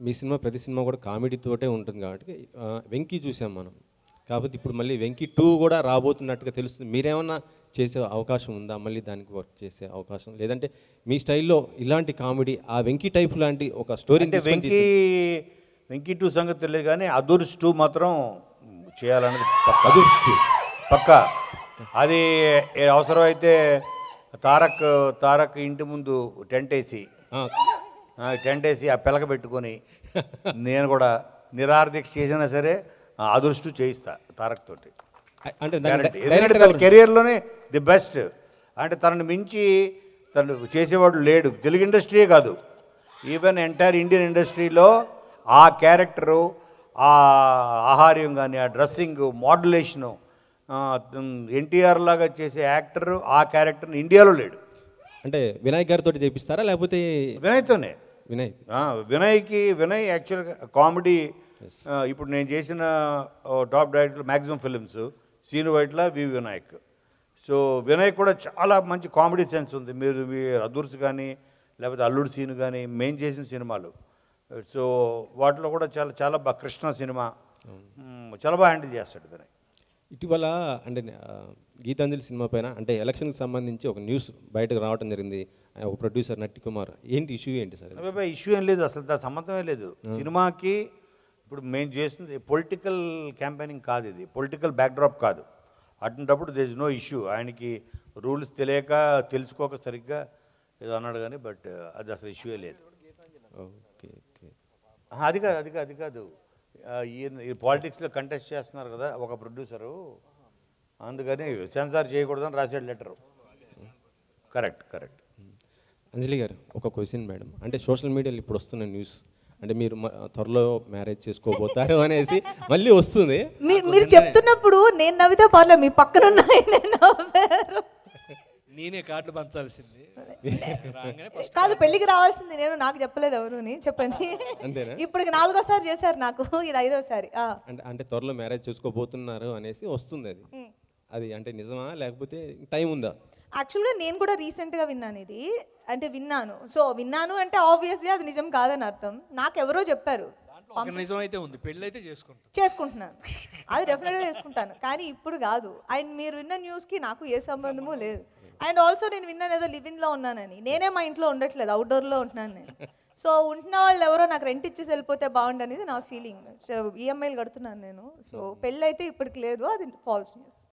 మీ cinema ప్రతి cinema కూడా కామెడీతోటే ఉంటుంది కాబట్టి ఆ, వెంకీ చూసాం మనం కాకపోతే ఇప్పుడు మళ్ళీ వెంకీ టూ కూడా రాబోతున్నట్టుగా తెలుస్తుంది మీరేమన్నా చేసే అవకాశం ఉందా మళ్ళీ దానికి వర్క్ చేసే అవకాశం లేదంటే మీ స్టైల్లో ఇలాంటి కామెడీ ఆ వెంకీ టైప్ లాంటి ఒక స్టోరీ అంటే వెంకీ వెంకీ టూ సంగతి తెలియదు కానీ అదూర్స్ టూ మాత్రం చేయాలన్నది పక్క అదూర్స్ two. పక్క అది ఏ అవసరమైతే తారక్ తారక్ ఇంటి ముందు టెంట్ వేసి ఆ, టెంట్ వేసి ఆ పిలక పెట్టుకొని నేను కూడా నిరార్థిక చేసినా సరే ఆ అదృష్టు చేయిస్తా తారక్ తోటి అంటే Guarantee. ఎందుకంటే తన కెరియర్లోనే ది బెస్ట్ అంటే తనని మించి తను చేసేవాడు లేడు తెలుగు ఇండస్ట్రీయే కాదు ఈవెన్ ఎంటైర్ ఇండియన్ ఇండస్ట్రీలో ఆ క్యారెక్టరు ఆ ఆహార్యం కానీ ఆ డ్రెస్సింగ్ మోడ్యులేషను ఎన్టీఆర్ లాగా చేసే యాక్టర్ ఆ క్యారెక్టర్ ఇండియాలో లేడు అంటే వినాయక్ గారితో చేపిస్తారా లేకపోతే వినయ్తోనే వినయ్ ఆ, వినయ్కి వినయ్ యాక్చువల్గా కామెడీ ఇప్పుడు నేను చేసిన top director maximum films Seenu Vaitla V Vinayak so Vinay కూడా చాలా మంచి కామెడీ సెన్స్ ఉంది మీరు మీ అదూర్స్ కానీ లేకపోతే అల్లుడు సీను కానీ మేము చేసిన సినిమాలు సో వాటిలో కూడా చాలా చాలా బాగా కృష్ణ సినిమా మ్, చాలా బాగా హ్యాండిల్ చేస్తాడు వినయ్ ఇటీవల అంటే ఆ, గీతాంజలి సినిమా పైన అంటే ఎలక్షన్కి సంబంధించి ఒక న్యూస్ బయటకు రావడం జరిగింది ఆ, ఒక ప్రొడ్యూసర్ నట్టి కుమార్ ఏంటి ఇష్యూ ఏంటి సార్ అబ్బాయి ఇష్యూ ఏం లేదు అసలు దాని సంబంధమే లేదు సినిమాకి ఇప్పుడు మేము చేస్తుంది పొలిటికల్ క్యాంపెయినింగ్ కాదు ఇది పొలిటికల్ బ్యాక్డ్రాప్ కాదు అటువంటప్పుడు దే ఇస్ నో ఇష్యూ ఆయనకి రూల్స్ తెలియక తెలుసుకోక సరిగ్గా ఏదో అన్నాడు కానీ బట్ అది అసలు ఇష్యూయే లేదు ఓకే ఓకే ఆహా, అది కాదు అది కాదు అది కాదు ఆ, ఈయన ఈ పాలిటిక్స్లో కంటెస్ట్ చేస్తున్నారు కదా ఒక ప్రొడ్యూసరు అందుకని సెన్సార్ చేయకూడదని రాసాడు letter correct correct Anjali garu ఒక క్వశ్చన్ మేడం అంటే సోషల్ మీడియాలో ఇప్పుడు వస్తున్న న్యూస్ అంటే మీరు మ- త్వరలో మ్యారేజ్ చేసుకోబోతారు అనేసి మళ్ళీ వస్తుంది మీరు మీరు చెప్తున్నప్పుడు నేను నవ్వితే పర్లేదు మీ పక్కన ఉన్న ఆయనే నవ్వారు నేనే కార్డులు పంచాల్సింది రాగానే first కాదు పెళ్ళికి రావాల్సింది నేను నాకు చెప్పలేదు ఎవరుని చెప్పండి అంతేనా? ఇప్పటికి నాలుగోసారి చేశారు నాకు ఇది ఐదోసారి ఆ. అంటే అంటే త్వరలో మ్యారేజ్ చేసుకోబోతున్నారు అనేసి వస్తుంది అది అది అంటే నిజమా లేకపోతే టైం ఉందా యాక్చువల్గా నేను కూడా రీసెంట్గా విన్నాను ఇది అంటే విన్నాను సో విన్నాను అంటే ఆబ్వియస్లీ అది నిజం కాదని అర్థం నాకు ఎవరో చెప్పారు దాంట్లో ఒక నిజం అయితే ఉంది పెళ్ళి అయితే చేసుకుంటాం చేసుకుంటున్నాను అది డెఫినెట్గా చేసుకుంటాను కానీ ఇప్పుడు కాదు అండ్ మీరు విన్న న్యూస్కి నాకు ఏ సంబంధము లేదు అండ్ ఆల్సో నేను విన్నాను ఏదో లివింగ్లో ఉన్నానని నేనే మా ఇంట్లో ఉండట్లేదు అవుట్డోర్లో ఉంటున్నాను నేను సో ఉంటున్న వాళ్ళు ఎవరో నాకు రెంట్ ఇచ్చేసి వెళ్ళిపోతే బాగుండు అనేది నా ఫీలింగ్ సో ఈఎంఐలు కడుతున్నాను నేను సో పెళ్ళి అయితే ఇప్పటికి లేదు అది ఫాల్స్ న్యూస్